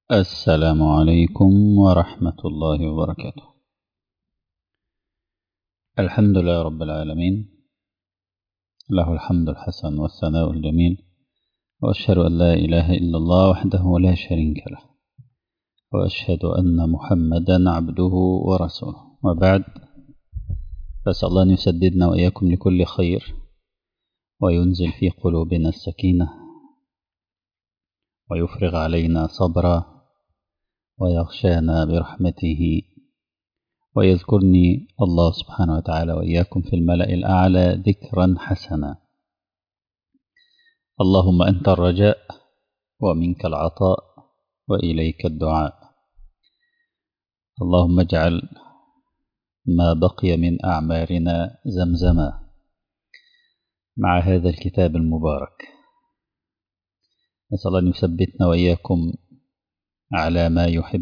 السلام عليكم ورحمة الله وبركاته الحمد لله رب العالمين له الحمد الحسن والثناء الجميل وأشهد أن لا إله إلا الله وحده لا شريك له وأشهد أن محمدا عبده ورسوله وبعد فأسأل الله أن يسددنا وإياكم لكل خير وينزل في قلوبنا السكينة ويفرغ علينا صبرا ويغشانا برحمته ويذكرني الله سبحانه وتعالى وإياكم في الملأ الأعلى ذكرا حسنا اللهم أنت الرجاء ومنك العطاء وإليك الدعاء اللهم اجعل ما بقي من أعمارنا زمزما مع هذا الكتاب المبارك نسأل أن يثبتنا وإياكم على ما يحب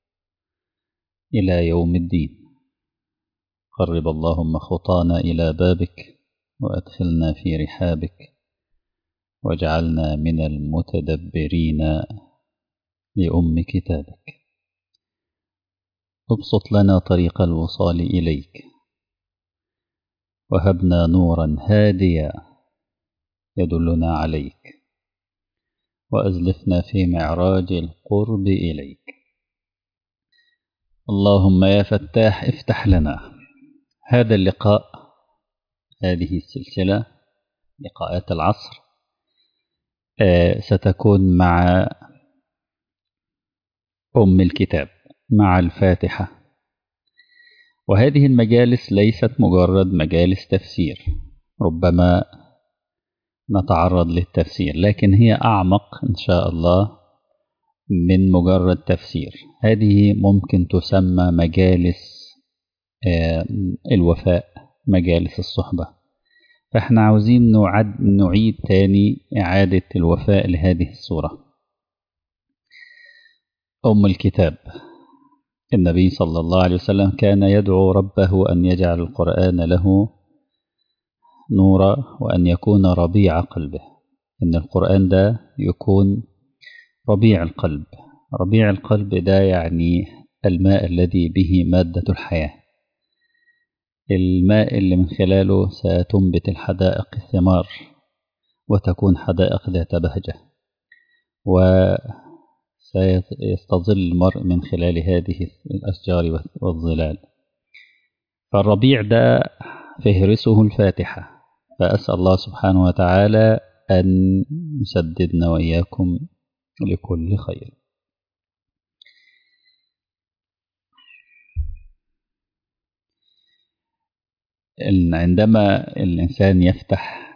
إلى يوم الدين قرب اللهم خطانا إلى بابك وأدخلنا في رحابك واجعلنا من المتدبرين لأم كتابك ابسط لنا طريق الوصال إليك وهبنا نورا هاديا يدلنا عليك وأزلفنا في معراج القرب إليك اللهم يا فتاح افتح لنا هذا اللقاء هذه السلسلة لقاءات العصر آه ستكون مع أم الكتاب مع الفاتحة وهذه المجالس ليست مجرد مجالس تفسير ربما نتعرض للتفسير لكن هي أعمق إن شاء الله من مجرد تفسير هذه ممكن تسمى مجالس الوفاء مجالس الصحبة فاحنا عاوزين نعد نعيد تاني إعادة الوفاء لهذه الصورة أم الكتاب النبي صلى الله عليه وسلم كان يدعو ربه أن يجعل القرآن له نورا وأن يكون ربيع قلبه إن القرآن ده يكون ربيع القلب ربيع القلب ده يعني الماء الذي به مادة الحياة الماء اللي من خلاله ستنبت الحدائق الثمار وتكون حدائق ذات بهجة وسيستظل المرء من خلال هذه الأشجار والظلال فالربيع ده فهرسه الفاتحة فأسأل الله سبحانه وتعالى أن يسددنا وإياكم لكل خير عندما الإنسان يفتح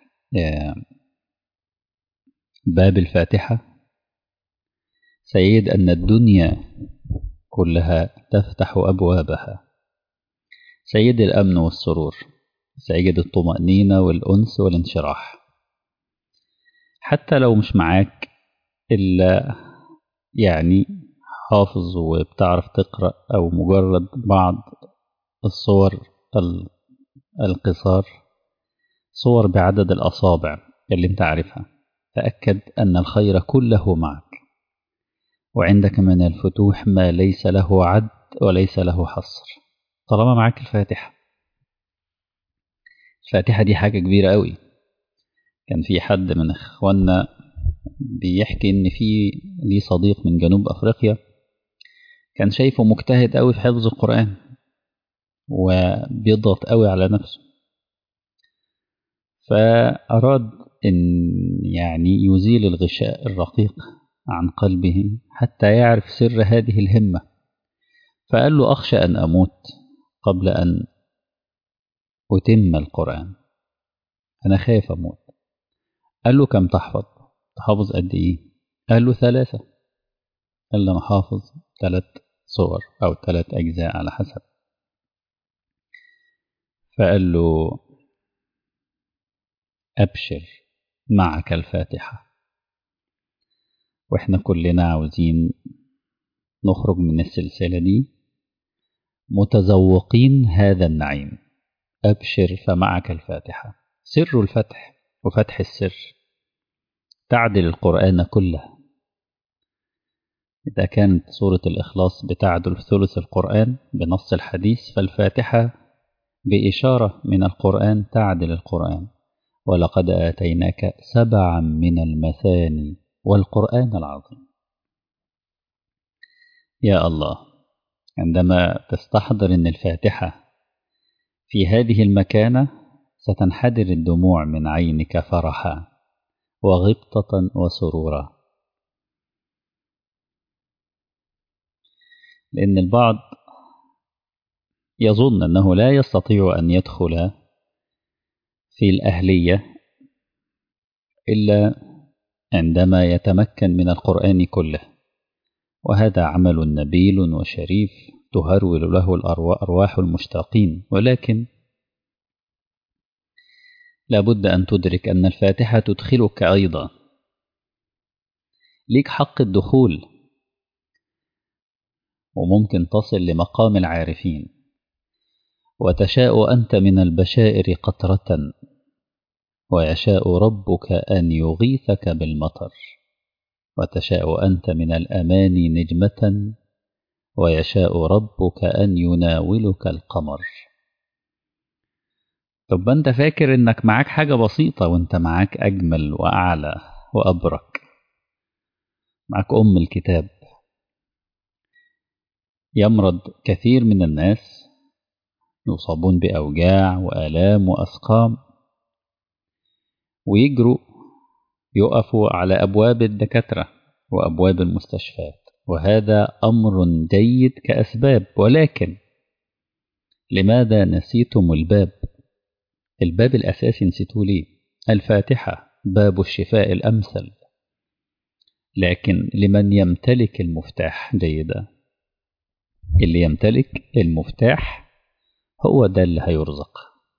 باب الفاتحة سيجد أن الدنيا كلها تفتح أبوابها سيد الأمن والسرور سيجد الطمأنينة والأنس والانشراح حتى لو مش معاك إلا يعني حافظ وبتعرف تقرأ أو مجرد بعض الصور القصار صور بعدد الأصابع اللي انت عارفها تأكد أن الخير كله معك وعندك من الفتوح ما ليس له عد وليس له حصر طالما معاك الفاتحة الفاتحة دي حاجة كبيرة قوي كان في حد من اخواننا بيحكي ان في ليه صديق من جنوب افريقيا كان شايفه مجتهد قوي في حفظ القرآن وبيضغط قوي على نفسه فأراد أن يعني يزيل الغشاء الرقيق عن قلبه حتى يعرف سر هذه الهمة فقال له أخشى أن أموت قبل أن أتم القرآن أنا خايف أموت قال له كم تحفظ تحافظ قد إيه قال له ثلاثة قال له أنا حافظ ثلاث صور أو ثلاث أجزاء على حسب فقال له أبشر معك الفاتحة وإحنا كلنا عاوزين نخرج من السلسلة دي متذوقين هذا النعيم أبشر فمعك الفاتحة سر الفتح وفتح السر تعدل القرآن كله إذا كانت سورة الإخلاص بتعدل ثلث القرآن بنص الحديث فالفاتحة بإشارة من القرآن تعدل القرآن ولقد آتيناك سبعا من المثاني والقرآن العظيم يا الله عندما تستحضر أن الفاتحة في هذه المكانة ستنحدر الدموع من عينك فرحا وغبطة وسرورا لأن البعض يظن أنه لا يستطيع أن يدخل في الأهلية إلا عندما يتمكن من القرآن كله وهذا عمل نبيل وشريف تهرول له الأرواح المشتاقين ولكن لابد أن تدرك أن الفاتحة تدخلك أيضا ليك حق الدخول وممكن تصل لمقام العارفين وتشاء أنت من البشائر قطرة ويشاء ربك أن يغيثك بالمطر وتشاء أنت من الأماني نجمة ويشاء ربك أن يناولك القمر طب أنت فاكر إنك معاك حاجة بسيطة وأنت معاك أجمل وأعلى وأبرك معاك أم الكتاب يمرض كثير من الناس يصابون بأوجاع وآلام وأسقام ويجروا يقفوا على أبواب الدكاترة وأبواب المستشفيات وهذا أمر جيد كأسباب ولكن لماذا نسيتم الباب الباب الأساسي نسيتوه ليه الفاتحة باب الشفاء الأمثل لكن لمن يمتلك المفتاح جيدا اللي يمتلك المفتاح هو ده اللي هيرزق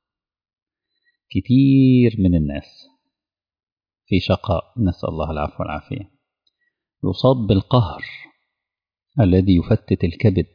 كتير من الناس في شقاء نسأل الله العفو والعافية يصاب بالقهر الذي يفتت الكبد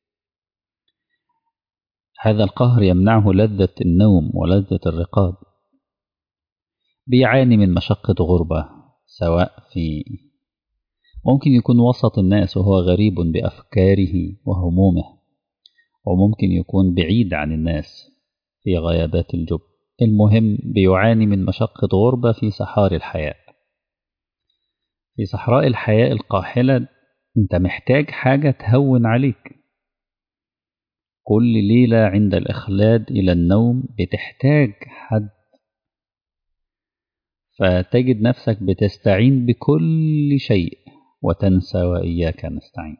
هذا القهر يمنعه لذة النوم ولذة الرقاد بيعاني من مشقة غربة سواء في ممكن يكون وسط الناس وهو غريب بأفكاره وهمومه وممكن يكون بعيد عن الناس في غيابات الجب المهم بيعاني من مشقة غربة في صحار الحياة في صحراء الحياة القاحلة انت محتاج حاجة تهون عليك كل ليلة عند الإخلاد إلى النوم بتحتاج حد فتجد نفسك بتستعين بكل شيء وتنسى وإياك نستعين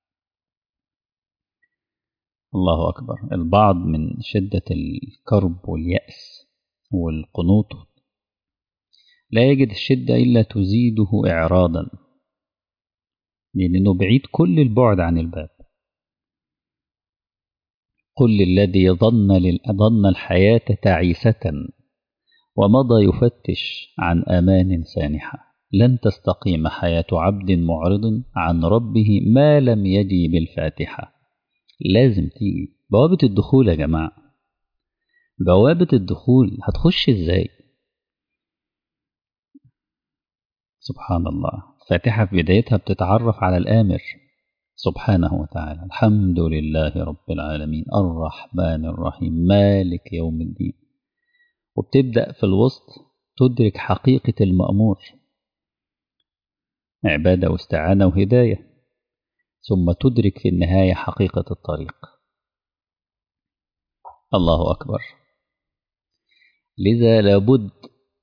الله أكبر البعض من شدة الكرب واليأس والقنوط لا يجد الشدة إلا تزيده إعراضا لأنه بعيد كل البعد عن الباب قل الذي ظن ظن الحياة تعيسة ومضى يفتش عن أمان سانحة لن تستقيم حياة عبد معرض عن ربه ما لم يجي بالفاتحة لازم تيجي بوابة الدخول يا جماعة بوابة الدخول هتخش ازاي سبحان الله الفاتحة في بدايتها بتتعرف على الآمر سبحانه وتعالى الحمد لله رب العالمين الرحمن الرحيم مالك يوم الدين وبتبدأ في الوسط تدرك حقيقة المأمور عبادة واستعانة وهداية ثم تدرك في النهاية حقيقة الطريق الله أكبر لذا لابد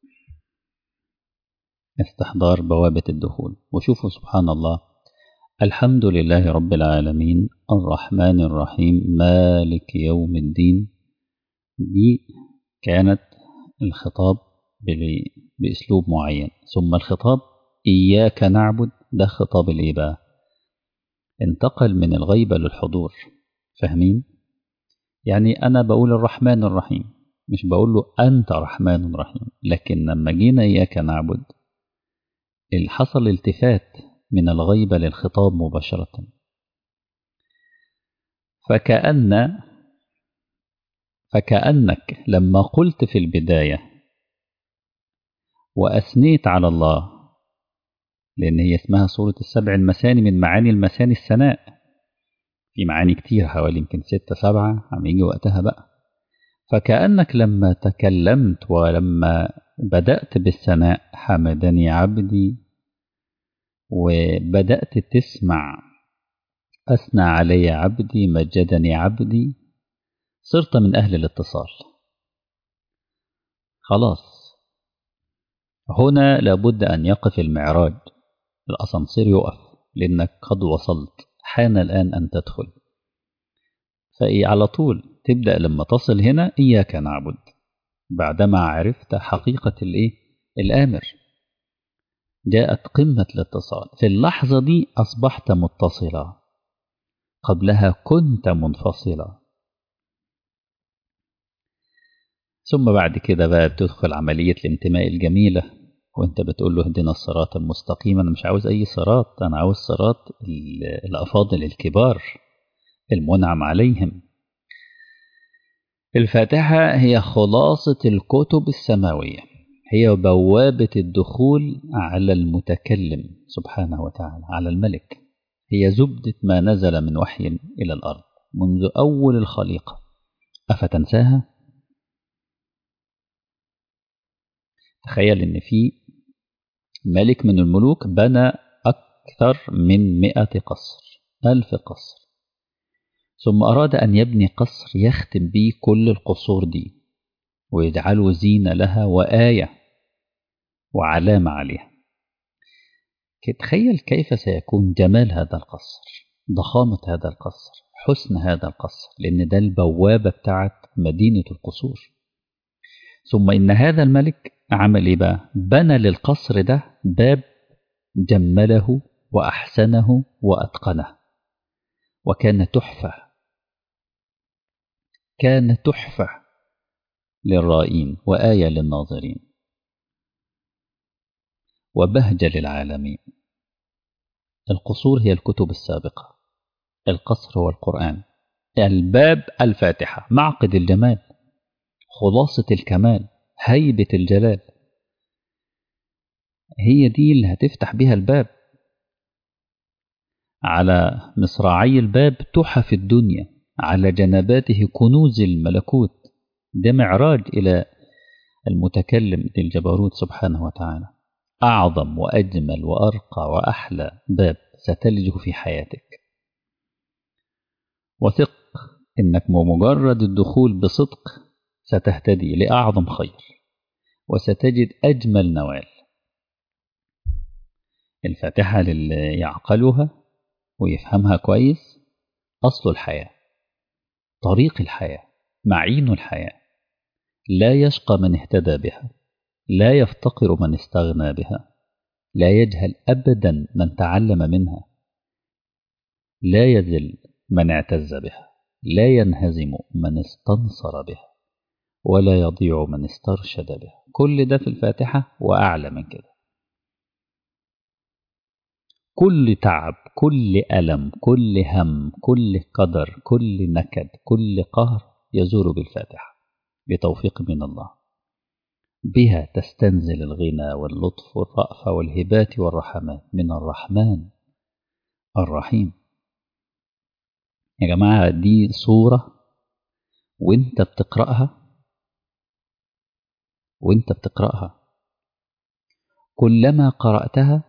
استحضار بوابة الدخول وشوفوا سبحان الله الحمد لله رب العالمين الرحمن الرحيم مالك يوم الدين دي كانت الخطاب بأسلوب معين ثم الخطاب إياك نعبد ده خطاب الإيه انتقل من الغيبة للحضور فاهمين يعني أنا بقول الرحمن الرحيم مش بقول له أنت رحمن رحيم لكن لما جينا إياك نعبد حصل التفات من الغيبة للخطاب مباشرة فكأن فكأنك لما قلت في البداية وأثنيت على الله لأن هي اسمها سورة السبع المثاني من معاني المثاني الثناء في معاني كتير حوالي يمكن ستة سبعة عم يجي وقتها بقى فكأنك لما تكلمت ولما بدأت بالثناء حمدني عبدي وبدأت تسمع أثنى علي عبدي مجدني عبدي صرت من أهل الاتصال خلاص هنا لابد أن يقف المعراج الأسانسير يقف لأنك قد وصلت حان الآن أن تدخل فإيه على طول تبدأ لما تصل هنا إياك نعبد بعدما عرفت حقيقة الإيه الآمر جاءت قمة الاتصال في اللحظة دي أصبحت متصلا قبلها كنت منفصلا ثم بعد كده بقى بتدخل عملية الانتماء الجميلة وانت بتقول له اهدنا الصراط المستقيم انا مش عاوز اي صراط انا عاوز صراط الافاضل الكبار المنعم عليهم الفاتحة هي خلاصة الكتب السماوية هي بوابة الدخول على المتكلم سبحانه وتعالى على الملك هي زبدة ما نزل من وحي إلى الأرض منذ أول الخليقة أفتنساها؟ تخيل إن في ملك من الملوك بنى أكثر من مئة قصر ألف قصر ثم أراد أن يبني قصر يختم به كل القصور دي ويجعله زينة لها وآية وعلامة عليها تخيل كيف سيكون جمال هذا القصر ضخامة هذا القصر حسن هذا القصر لأن ده البوابة بتاعت مدينة القصور ثم إن هذا الملك عمل إيه بقى بنى للقصر ده باب جمله وأحسنه وأتقنه وكان تحفة كان تحفة للرائين وآية للناظرين وبهجة للعالمين القصور هي الكتب السابقة القصر هو القرآن الباب الفاتحة معقد الجمال خلاصة الكمال هيبة الجلال هي دي اللي هتفتح بها الباب على مصراعي الباب تحف الدنيا على جنباته كنوز الملكوت ده معراج إلى المتكلم الجبروت سبحانه وتعالى أعظم وأجمل وأرقى وأحلى باب ستلجه في حياتك وثق إنك بمجرد الدخول بصدق ستهتدي لأعظم خير وستجد أجمل نوال الفاتحة للي يعقلها ويفهمها كويس أصل الحياة طريق الحياة معين الحياة لا يشقى من اهتدى بها لا يفتقر من استغنى بها لا يجهل أبدا من تعلم منها لا يذل من اعتز بها لا ينهزم من استنصر بها ولا يضيع من استرشد بها كل ده في الفاتحة وأعلى من كده كل تعب كل ألم كل هم كل قدر كل نكد كل قهر يزور بالفاتحة بتوفيق من الله بها تستنزل الغنى واللطف والرأفة والهبات والرحمات من الرحمن الرحيم يا جماعة دي صورة وانت بتقرأها وانت بتقرأها كلما قرأتها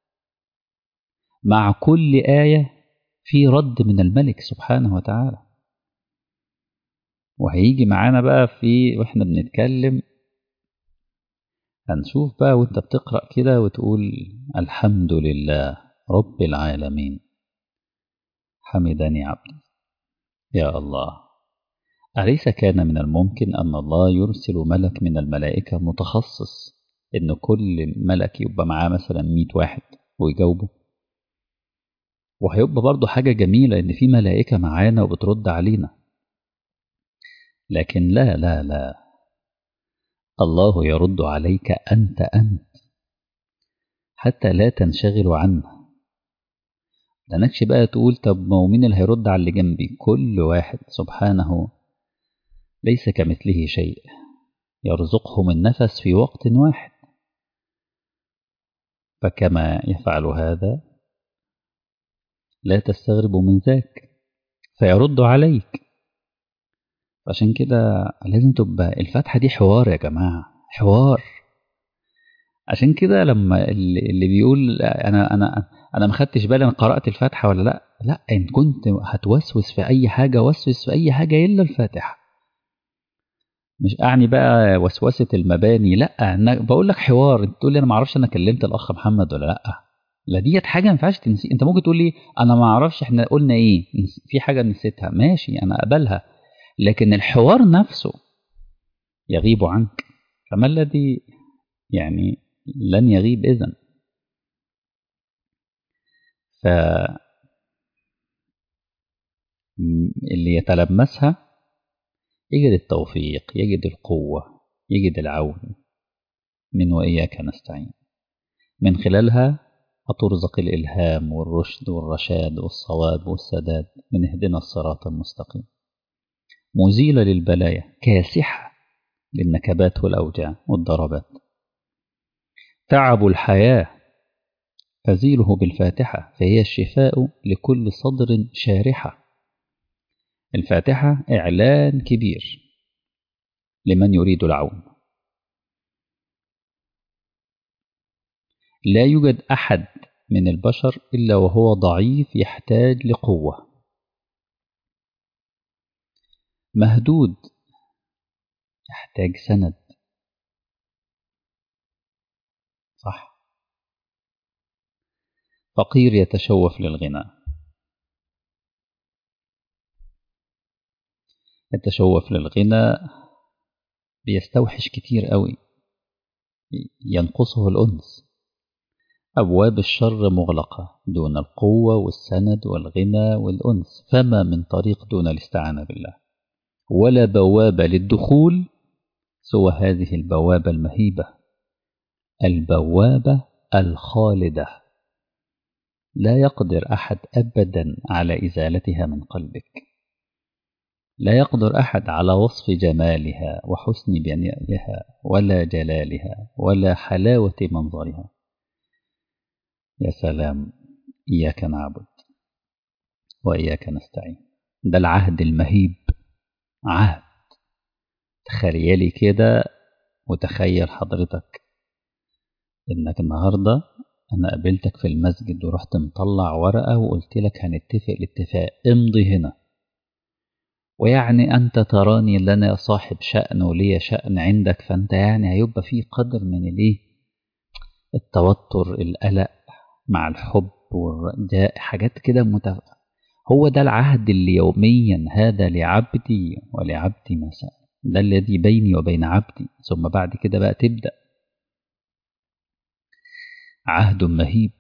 مع كل آية في رد من الملك سبحانه وتعالى وهيجي معانا بقى في واحنا بنتكلم هنشوف بقى وانت بتقرأ كده وتقول الحمد لله رب العالمين حمدني عبدي يا الله أليس كان من الممكن أن الله يرسل ملك من الملائكة متخصص إن كل ملك يبقى معاه مثلا مئة واحد ويجاوبه وهيبقى برضه حاجة جميلة إن في ملائكة معانا وبترد علينا لكن لا لا لا الله يرد عليك أنت أنت حتى لا تنشغل عنه لنكش بقى تقول طب ما هو مين اللي هيرد على اللي جنبي كل واحد سبحانه ليس كمثله شيء يرزقهم النفس في وقت واحد فكما يفعل هذا لا تستغرب من ذاك فيرد عليك عشان كده لازم تبقى الفاتحة دي حوار يا جماعة حوار عشان كده لما اللي بيقول انا انا انا ما خدتش بالي انا قرات الفاتحه ولا لا لا ان كنت هتوسوس في اي حاجه وسوس في اي حاجه الا الفاتحه مش اعني بقى وسوسه المباني لا أنا بقول لك حوار انت تقول لي انا ما اعرفش انا كلمت الاخ محمد ولا لا لا ديت حاجه ما ينفعش تنسي انت ممكن تقول لي انا ما اعرفش احنا قلنا ايه في حاجه نسيتها ماشي انا اقبلها لكن الحوار نفسه يغيب عنك فما الذي يعني لن يغيب إذن ف اللي يتلمسها يجد التوفيق يجد القوة يجد العون من وإياك نستعين من خلالها هترزق الإلهام والرشد والرشاد والصواب والسداد من اهدنا الصراط المستقيم مزيلة للبلايا كاسحة للنكبات والأوجاع والضربات تعب الحياة تزيله بالفاتحة فهي الشفاء لكل صدر شارحة الفاتحة إعلان كبير لمن يريد العون لا يوجد أحد من البشر إلا وهو ضعيف يحتاج لقوة مهدود يحتاج سند صح فقير يتشوف للغنى التشوف للغنى بيستوحش كتير قوي ينقصه الأنس أبواب الشر مغلقة دون القوة والسند والغنى والأنس فما من طريق دون الاستعانة بالله ولا بوابة للدخول سوى هذه البوابة المهيبة البوابة الخالدة لا يقدر أحد أبدا على إزالتها من قلبك لا يقدر أحد على وصف جمالها وحسن بنائها ولا جلالها ولا حلاوة منظرها يا سلام إياك نعبد وإياك نستعين ده العهد المهيب عهد تخيلي كده وتخيل حضرتك انك النهاردة انا قابلتك في المسجد ورحت مطلع ورقة وقلت لك هنتفق الاتفاق امضي هنا ويعني انت تراني لنا صاحب شأن ولي شأن عندك فانت يعني هيبقى في قدر من الايه التوتر القلق مع الحب والرجاء حاجات كده متف... هو ده العهد اللي يوميا هذا لعبدي ولعبدي مساء ده الذي بيني وبين عبدي ثم بعد كده بقى تبدأ عهد مهيب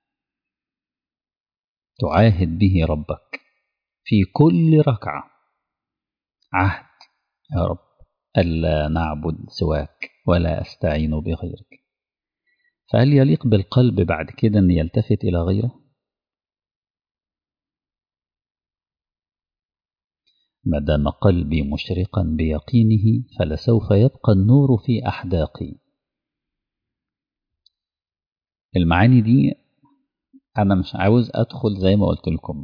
تعاهد به ربك في كل ركعة عهد يا رب ألا نعبد سواك ولا أستعين بغيرك فهل يليق بالقلب بعد كده أن يلتفت إلى غيره ما دام قلبي مشرقا بيقينه فلسوف يبقى النور في أحداقي المعاني دي أنا مش عاوز أدخل زي ما قلت لكم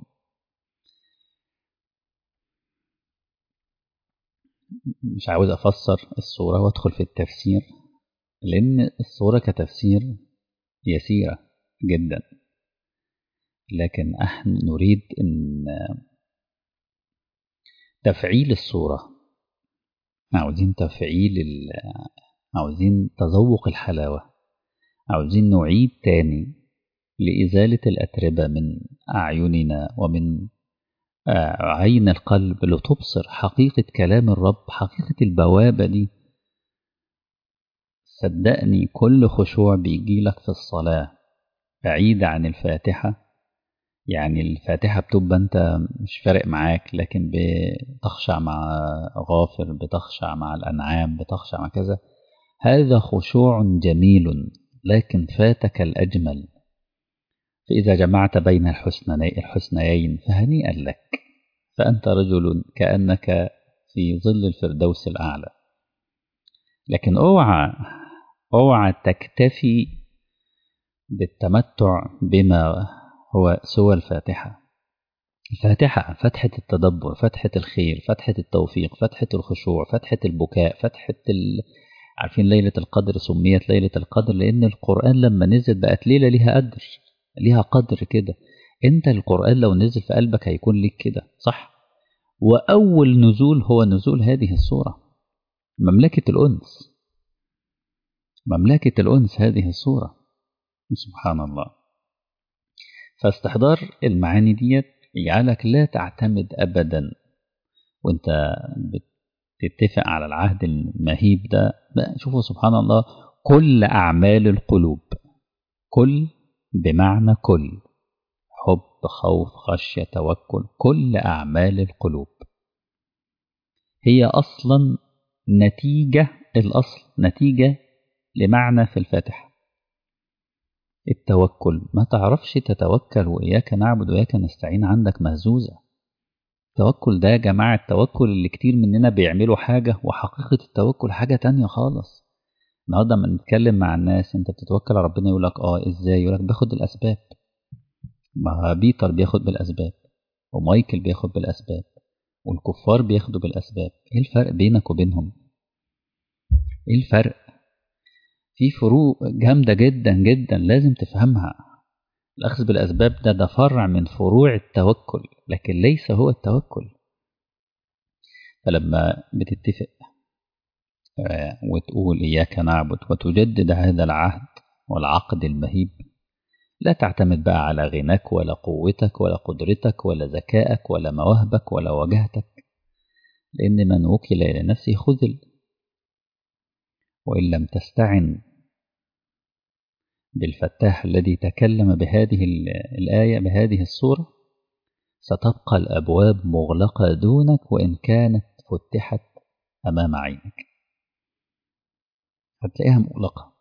مش عاوز أفسر الصورة وأدخل في التفسير لأن الصورة كتفسير يسيرة جدا لكن احنا نريد أن تفعيل الصورة عاوزين تفعيل عاوزين تذوق الحلاوة عاوزين نعيد تاني لإزالة الأتربة من أعيننا ومن عين القلب لتبصر حقيقة كلام الرب حقيقة البوابة دي صدقني كل خشوع بيجي لك في الصلاة بعيد عن الفاتحة يعني الفاتحة بتبقى أنت مش فارق معاك لكن بتخشع مع غافر بتخشع مع الأنعام بتخشع مع كذا هذا خشوع جميل لكن فاتك الأجمل فإذا جمعت بين الحسنيين فهنيئا لك فأنت رجل كأنك في ظل الفردوس الأعلى لكن اوعى اوعى تكتفي بالتمتع بما هو سوى الفاتحة الفاتحة فتحة التدبر فتحة الخير فتحة التوفيق فتحة الخشوع فتحة البكاء فتحة ال... عارفين ليلة القدر سميت ليلة القدر لأن القرآن لما نزل بقت ليلة ليها قدر ليها قدر كده انت القرآن لو نزل في قلبك هيكون ليك كده صح وأول نزول هو نزول هذه الصورة مملكة الأنس مملكة الأنس هذه الصورة سبحان الله فاستحضار المعاني ديت يجعلك لا تعتمد أبدا وانت بتتفق على العهد المهيب ده بقى شوفوا سبحان الله كل أعمال القلوب كل بمعنى كل حب خوف خشية توكل كل أعمال القلوب هي أصلا نتيجة الأصل نتيجة لمعنى في الفاتحة التوكل ما تعرفش تتوكل وإياك نعبد وإياك نستعين عندك مهزوزة التوكل ده يا جماعة التوكل اللي كتير مننا بيعملوا حاجة وحقيقة التوكل حاجة تانية خالص النهارده لما نتكلم مع الناس انت بتتوكل على ربنا يقول لك اه ازاي يقول لك باخد الاسباب ما بيتر بياخد بالاسباب ومايكل بياخد بالاسباب والكفار بياخدوا بالاسباب ايه الفرق بينك وبينهم ايه الفرق في فروق جامدة جدا جدا لازم تفهمها الأخذ بالأسباب ده ده فرع من فروع التوكل لكن ليس هو التوكل فلما بتتفق وتقول إياك نعبد وتجدد هذا العهد والعقد المهيب لا تعتمد بقى على غناك ولا قوتك ولا قدرتك ولا ذكائك ولا مواهبك ولا وجهتك لأن من وكل إلى نفسه خذل وإن لم تستعن بالفتاح الذي تكلم بهذه الآية بهذه الصورة ستبقى الأبواب مغلقة دونك وإن كانت فتحت أمام عينك هتلاقيها مغلقة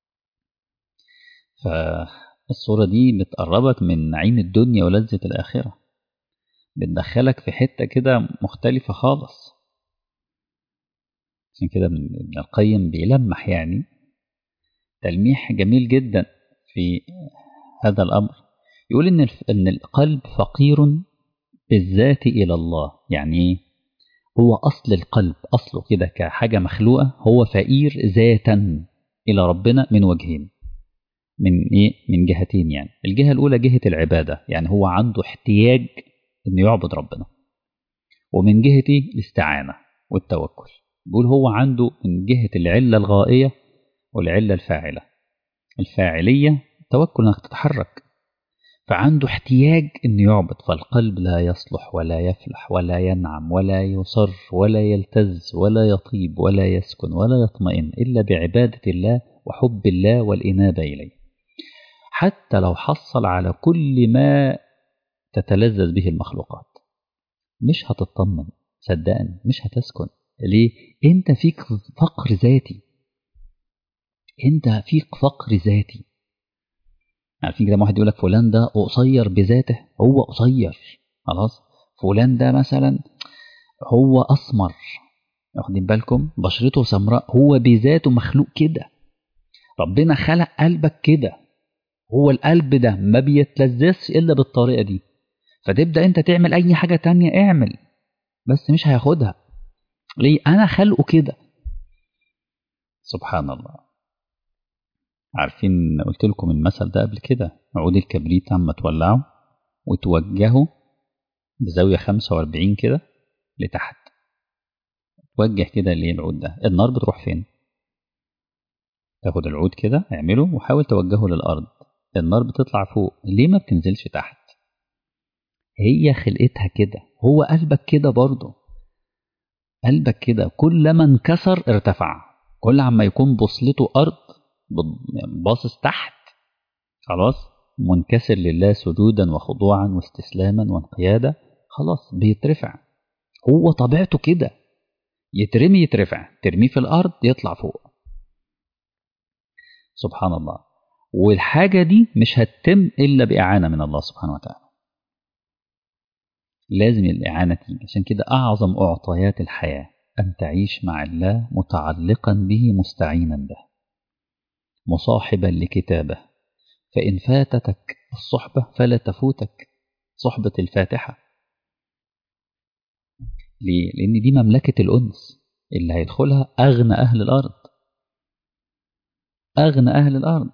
فالصورة دي بتقربك من نعيم الدنيا ولذة الآخرة بتدخلك في حتة كده مختلفة خالص عشان كده ابن القيم بيلمح يعني تلميح جميل جدا في هذا الأمر يقول إن إن القلب فقير بالذات إلى الله يعني هو أصل القلب أصله كده كحاجة مخلوقة هو فقير ذاتا إلى ربنا من وجهين من إيه من جهتين يعني الجهة الأولى جهة العبادة يعني هو عنده احتياج إنه يعبد ربنا ومن جهة الاستعانة والتوكل بيقول هو عنده من جهة العلة الغائية والعلة الفاعلة الفاعلية توكل انك تتحرك فعنده احتياج انه يعبد فالقلب لا يصلح ولا يفلح ولا ينعم ولا يصر ولا يلتز ولا يطيب ولا يسكن ولا يطمئن الا بعبادة الله وحب الله والإنابة إليه حتى لو حصل على كل ما تتلذذ به المخلوقات مش هتطمن صدقني مش هتسكن ليه انت فيك فقر ذاتي انت فيك فقر ذاتي عارفين كده واحد يقول لك فلان ده قصير بذاته هو قصير خلاص فلان ده مثلا هو اسمر واخدين بالكم بشرته سمراء هو بذاته مخلوق كده ربنا خلق قلبك كده هو القلب ده ما بيتلذذش الا بالطريقه دي فتبدا انت تعمل اي حاجه تانية اعمل بس مش هياخدها ليه انا خلقه كده سبحان الله عارفين قلت لكم المثل ده قبل كده عود الكبريت عم تولعه وتوجهه بزاوية 45 كده لتحت توجه كده ليه العود ده النار بتروح فين تاخد العود كده اعمله وحاول توجهه للأرض النار بتطلع فوق ليه ما بتنزلش تحت هي خلقتها كده هو قلبك كده برضه قلبك كده كلما انكسر ارتفع كل عما يكون بوصلته أرض باصص تحت خلاص منكسر لله سجودا وخضوعا واستسلاما وانقيادا خلاص بيترفع هو طبيعته كده يترمي يترفع ترميه في الأرض يطلع فوق سبحان الله والحاجة دي مش هتتم إلا بإعانة من الله سبحانه وتعالى لازم الإعانة تيجي عشان كده أعظم أعطيات الحياة أن تعيش مع الله متعلقا به مستعينا به مصاحبا لكتابه فإن فاتتك الصحبة فلا تفوتك صحبة الفاتحة ليه؟ لأن دي مملكة الأنس اللي هيدخلها أغنى أهل الأرض أغنى أهل الأرض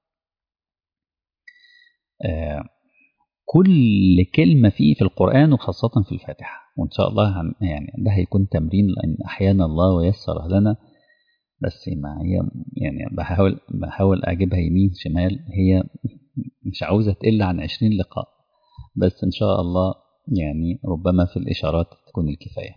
آه كل كلمة فيه في القرآن وخاصة في الفاتحة وإن شاء الله هن يعني ده هيكون تمرين لأن أحيانا الله ويسر لنا بس ما هي يعني بحاول بحاول أجيبها يمين شمال هي مش عاوزة تقل عن عشرين لقاء بس إن شاء الله يعني ربما في الإشارات تكون الكفاية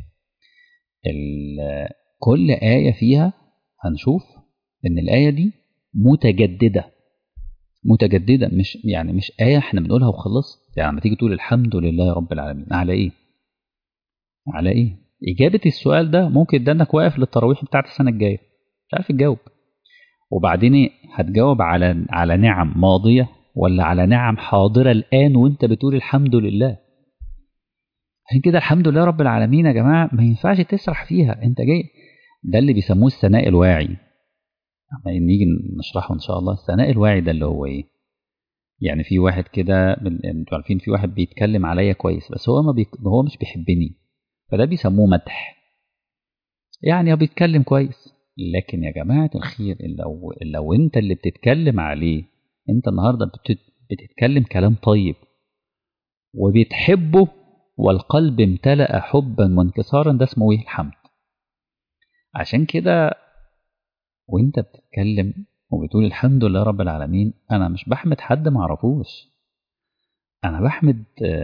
كل آية فيها هنشوف إن الآية دي متجددة متجددة مش يعني مش آية احنا بنقولها وخلص يعني لما تيجي تقول الحمد لله رب العالمين على إيه؟ على إيه؟ إجابة السؤال ده ممكن ده إنك واقف للتراويح بتاعت السنة الجاية مش عارف تجاوب وبعدين إيه؟ هتجاوب على على نعم ماضية ولا على نعم حاضرة الآن وأنت بتقول الحمد لله عشان كده الحمد لله رب العالمين يا جماعة ما ينفعش تسرح فيها أنت جاي ده اللي بيسموه الثناء الواعي يعني نيجي نشرحه ان شاء الله الثناء الواعي ده اللي هو ايه يعني في واحد كده انتوا عارفين في واحد بيتكلم عليا كويس بس هو ما بيك... هو مش بيحبني فده بيسموه مدح يعني هو بيتكلم كويس لكن يا جماعة الخير لو لو انت اللي بتتكلم عليه انت النهارده بتت... بتتكلم كلام طيب وبتحبه والقلب امتلأ حبا وانكسارا ده اسمه ايه الحمد عشان كده وانت بتتكلم وبتقول الحمد لله رب العالمين انا مش بحمد حد ما اعرفوش انا بحمد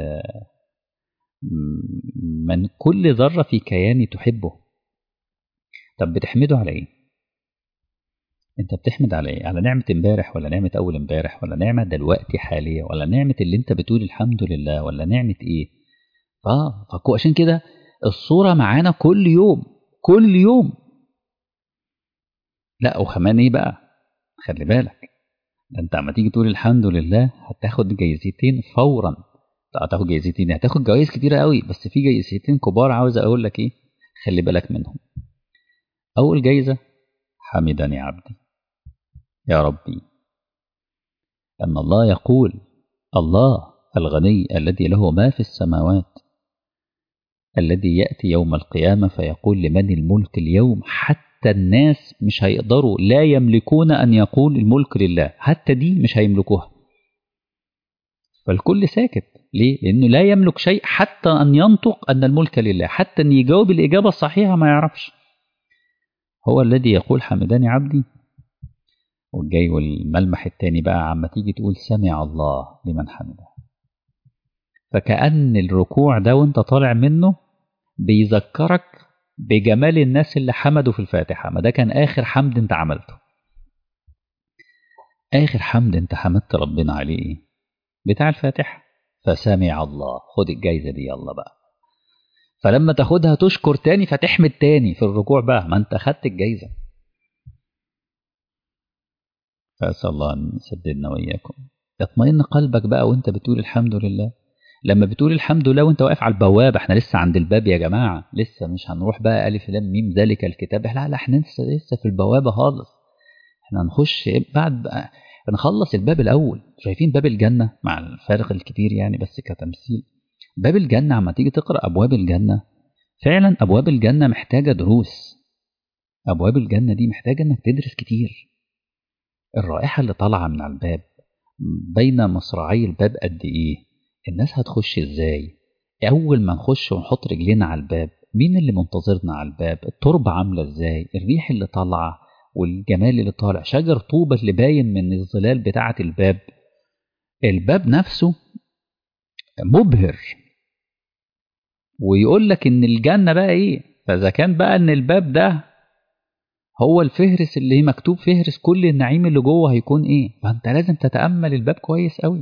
من كل ذره في كياني تحبه طب بتحمده على ايه انت بتحمد على ايه على نعمه امبارح ولا نعمه اول امبارح ولا نعمه دلوقتي حاليه ولا نعمه اللي انت بتقول الحمد لله ولا نعمه ايه اه عشان كده الصوره معانا كل يوم كل يوم لا وكمان ايه بقى خلي بالك ده انت اما تيجي تقول الحمد لله هتاخد جايزتين فورا هتاخد جايزتين هتاخد جوائز كتيره قوي بس في جايزتين كبار عاوز اقول لك ايه خلي بالك منهم اول جايزه حمدني عبدي يا ربي ان الله يقول الله الغني الذي له ما في السماوات الذي ياتي يوم القيامه فيقول لمن الملك اليوم حتى حتى الناس مش هيقدروا لا يملكون أن يقول الملك لله حتى دي مش هيملكوها فالكل ساكت ليه؟ لأنه لا يملك شيء حتى أن ينطق أن الملك لله حتى أن يجاوب الإجابة الصحيحة ما يعرفش هو الذي يقول حمداني عبدي والجاي والملمح التاني بقى عما تيجي تقول سمع الله لمن حمده فكأن الركوع ده وانت طالع منه بيذكرك بجمال الناس اللي حمدوا في الفاتحة ما ده كان آخر حمد انت عملته آخر حمد انت حمدت ربنا عليه ايه بتاع الفاتحة فسمع الله خد الجايزة دي يلا بقى فلما تاخدها تشكر تاني فتحمد تاني في الركوع بقى ما انت خدت الجايزة فأسأل الله أن يسددنا وإياكم يطمئن قلبك بقى وانت بتقول الحمد لله لما بتقول الحمد لله وانت واقف على البوابه احنا لسه عند الباب يا جماعه لسه مش هنروح بقى الف لام ميم ذلك الكتاب لا لا احنا لسه لسه في البوابه خالص احنا هنخش بعد بقى نخلص الباب الاول شايفين باب الجنه مع الفارق الكبير يعني بس كتمثيل باب الجنه عما تيجي تقرا ابواب الجنه فعلا ابواب الجنه محتاجه دروس ابواب الجنه دي محتاجه انك تدرس كتير الرائحه اللي طالعه من على الباب بين مصراعي الباب قد ايه الناس هتخش ازاي اول ما نخش ونحط رجلينا على الباب مين اللي منتظرنا على الباب التربة عاملة ازاي الريح اللي طالعة والجمال اللي طالع شجر طوبة اللي باين من الظلال بتاعة الباب الباب نفسه مبهر ويقول لك ان الجنة بقى ايه فاذا كان بقى ان الباب ده هو الفهرس اللي مكتوب فهرس كل النعيم اللي جوه هيكون ايه فانت لازم تتأمل الباب كويس قوي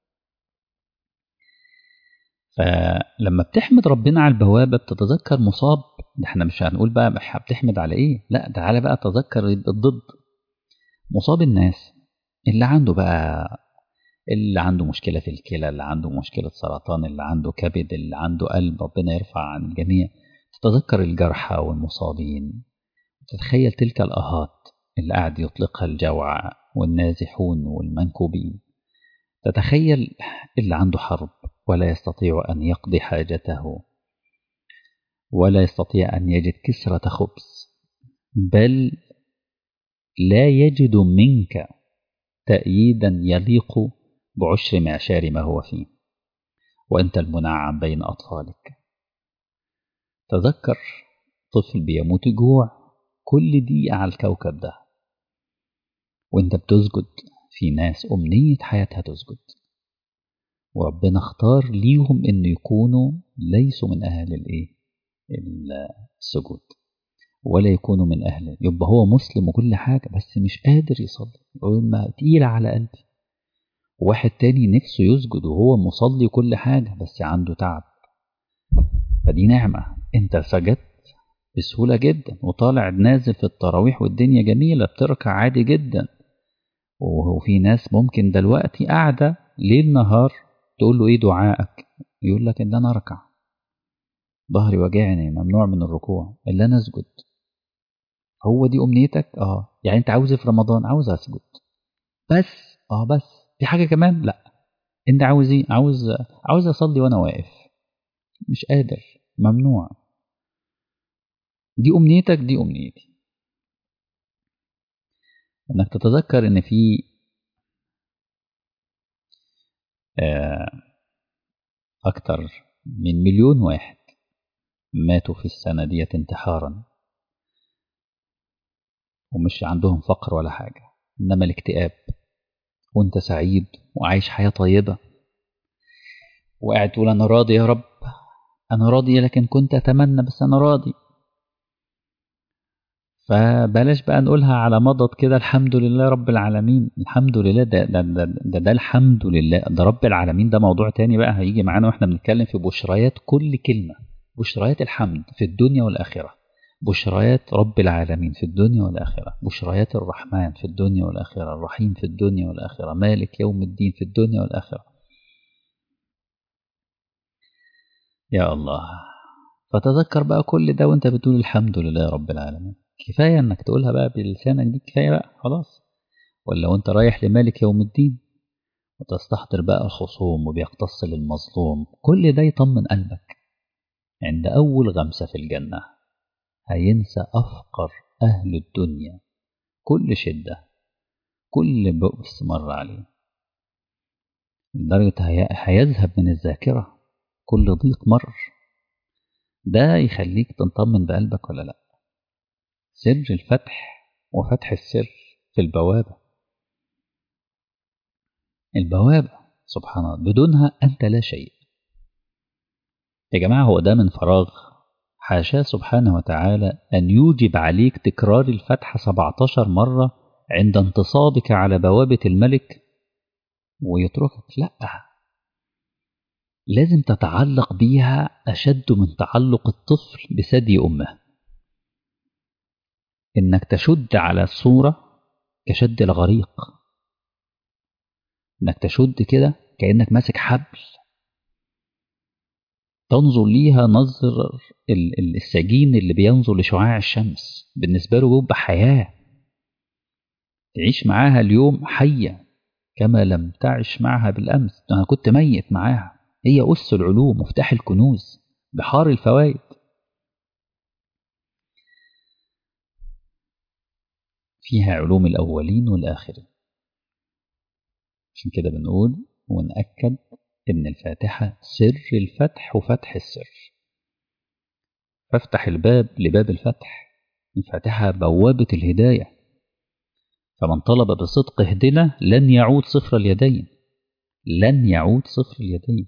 فلما بتحمد ربنا على البوابة بتتذكر مصاب ده احنا مش هنقول بقى بتحمد على ايه لا تعالى بقى تذكر الضد مصاب الناس اللي عنده بقى اللي عنده مشكلة في الكلى اللي عنده مشكلة سرطان اللي عنده كبد اللي عنده قلب ربنا يرفع عن الجميع تتذكر الجرحى والمصابين تتخيل تلك الأهات اللي قاعد يطلقها الجوع والنازحون والمنكوبين تتخيل اللي عنده حرب ولا يستطيع أن يقضي حاجته ولا يستطيع أن يجد كسرة خبز بل لا يجد منك تأييدا يليق بعشر معشار ما هو فيه وأنت المنعم بين أطفالك تذكر طفل بيموت جوع كل دقيقة على الكوكب ده وانت بتسجد في ناس أمنية حياتها تسجد وربنا اختار ليهم ان يكونوا ليسوا من اهل الايه السجود ولا يكونوا من اهل يبقى هو مسلم وكل حاجة بس مش قادر يصلي يقول ما تقيلة على قلبي واحد تاني نفسه يسجد وهو مصلي كل حاجة بس عنده تعب فدي نعمة انت سجدت بسهولة جدا وطالع نازل في التراويح والدنيا جميلة بتركع عادي جدا وفي ناس ممكن دلوقتي قاعدة ليل نهار تقول له ايه دعائك يقول لك ان انا اركع ظهري وجعني ممنوع من الركوع الا انا اسجد هو دي امنيتك اه يعني انت عاوز في رمضان عاوز اسجد بس اه بس في حاجه كمان لا انت عاوز ايه عاوز عاوز اصلي وانا واقف مش قادر ممنوع دي امنيتك دي امنيتي انك تتذكر ان في اكتر من مليون واحد ماتوا في السنة ديت انتحارا ومش عندهم فقر ولا حاجة إنما الاكتئاب وانت سعيد وعايش حياة طيبة وقاعد تقول أنا راضي يا رب أنا راضي لكن كنت أتمنى بس أنا راضي فبلاش بقى نقولها على مضض كده الحمد لله رب العالمين الحمد لله ده ده, ده ده ده الحمد لله ده رب العالمين ده موضوع تاني بقى هيجي معانا واحنا بنتكلم في بشريات كل كلمة بشريات الحمد في الدنيا والآخرة بشريات رب العالمين في الدنيا والآخرة بشريات الرحمن في الدنيا والآخرة الرحيم في الدنيا والآخرة مالك يوم الدين في الدنيا والآخرة يا الله فتذكر بقى كل ده وانت بتقول الحمد لله رب العالمين كفاية انك تقولها بقى بلسانك دي كفاية بقى خلاص ولا وانت رايح لمالك يوم الدين وتستحضر بقى الخصوم وبيقتص للمظلوم كل ده يطمن قلبك عند أول غمسة في الجنة هينسى أفقر أهل الدنيا كل شدة كل بؤس مر عليه لدرجة هيذهب من الذاكرة كل ضيق مر ده يخليك تطمن بقلبك ولا لأ سر الفتح وفتح السر في البوابة البوابة سبحان الله بدونها أنت لا شيء يا جماعة هو ده من فراغ حاشاه سبحانه وتعالى أن يوجب عليك تكرار الفتح 17 مرة عند انتصابك على بوابة الملك ويتركك لا لازم تتعلق بيها أشد من تعلق الطفل بثدي أمه إنك تشد على الصورة كشد الغريق إنك تشد كده كأنك ماسك حبل تنظر ليها نظر السجين اللي بينظر لشعاع الشمس بالنسبة له بيبقى حياة تعيش معاها اليوم حية كما لم تعش معها بالأمس أنا كنت ميت معاها هي أس العلوم مفتاح الكنوز بحار الفوائد فيها علوم الأولين والآخرين عشان كده بنقول ونأكد إن الفاتحة سر الفتح وفتح السر فافتح الباب لباب الفتح الفاتحة بوابة الهداية فمن طلب بصدق اهدنا لن يعود صفر اليدين لن يعود صفر اليدين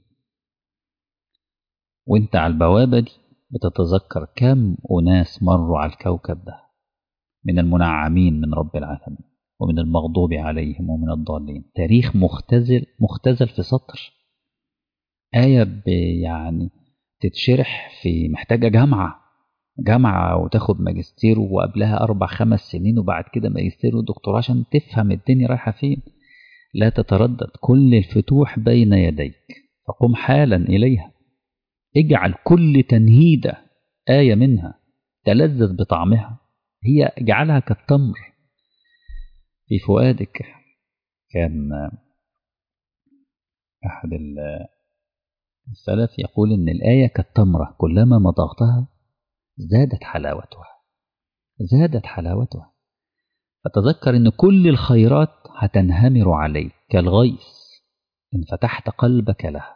وانت على البوابة دي بتتذكر كم أناس مروا على الكوكب ده من المنعمين من رب العالمين ومن المغضوب عليهم ومن الضالين تاريخ مختزل مختزل في سطر آية يعني تتشرح في محتاجة جامعة جامعة وتاخد ماجستير وقبلها أربع خمس سنين وبعد كده ماجستير ودكتوراه عشان تفهم الدنيا رايحة فين لا تتردد كل الفتوح بين يديك فقم حالا إليها اجعل كل تنهيدة آية منها تلذذ بطعمها هي اجعلها كالتمر في فؤادك كان أحد السلف يقول إن الآية كالتمرة كلما مضغتها زادت حلاوتها زادت حلاوتها فتذكر إن كل الخيرات هتنهمر عليك كالغيث إن فتحت قلبك لها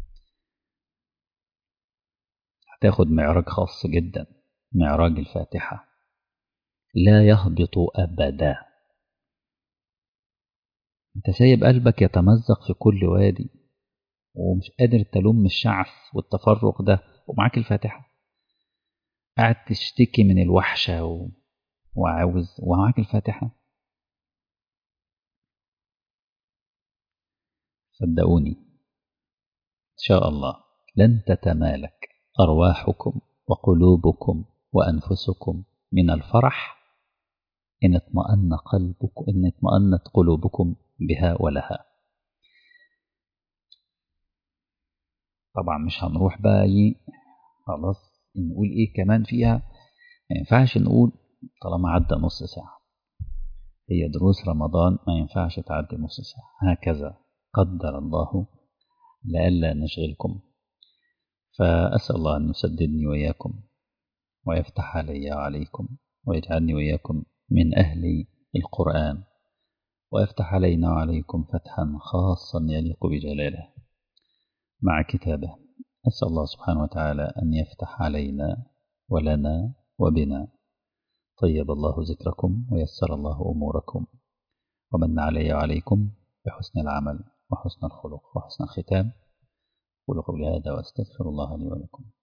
هتاخد معراج خاص جدا معراج الفاتحة لا يهبط أبدا انت سايب قلبك يتمزق في كل وادي ومش قادر تلوم الشعث والتفرق ده ومعاك الفاتحة قاعد تشتكي من الوحشة و... وعاوز ومعاك الفاتحة صدقوني إن شاء الله لن تتمالك أرواحكم وقلوبكم وأنفسكم من الفرح إن اطمأن قلبكم إن اطمأنت قلوبكم بها ولها طبعا مش هنروح بقى ايه خلاص نقول ايه كمان فيها ما ينفعش نقول طالما عدى نص ساعة هي دروس رمضان ما ينفعش تعدي نص ساعة هكذا قدر الله لئلا نشغلكم فأسأل الله أن يسددني وإياكم ويفتح علي وعليكم ويجعلني وإياكم من أهل القرآن ويفتح علينا وعليكم فتحا خاصا يليق بجلاله مع كتابه أسأل الله سبحانه وتعالى أن يفتح علينا ولنا وبنا طيب الله ذكركم ويسر الله أموركم ومن علي وعليكم بحسن العمل وحسن الخلق وحسن الختام قولوا قولي هذا وأستغفر الله لي ولكم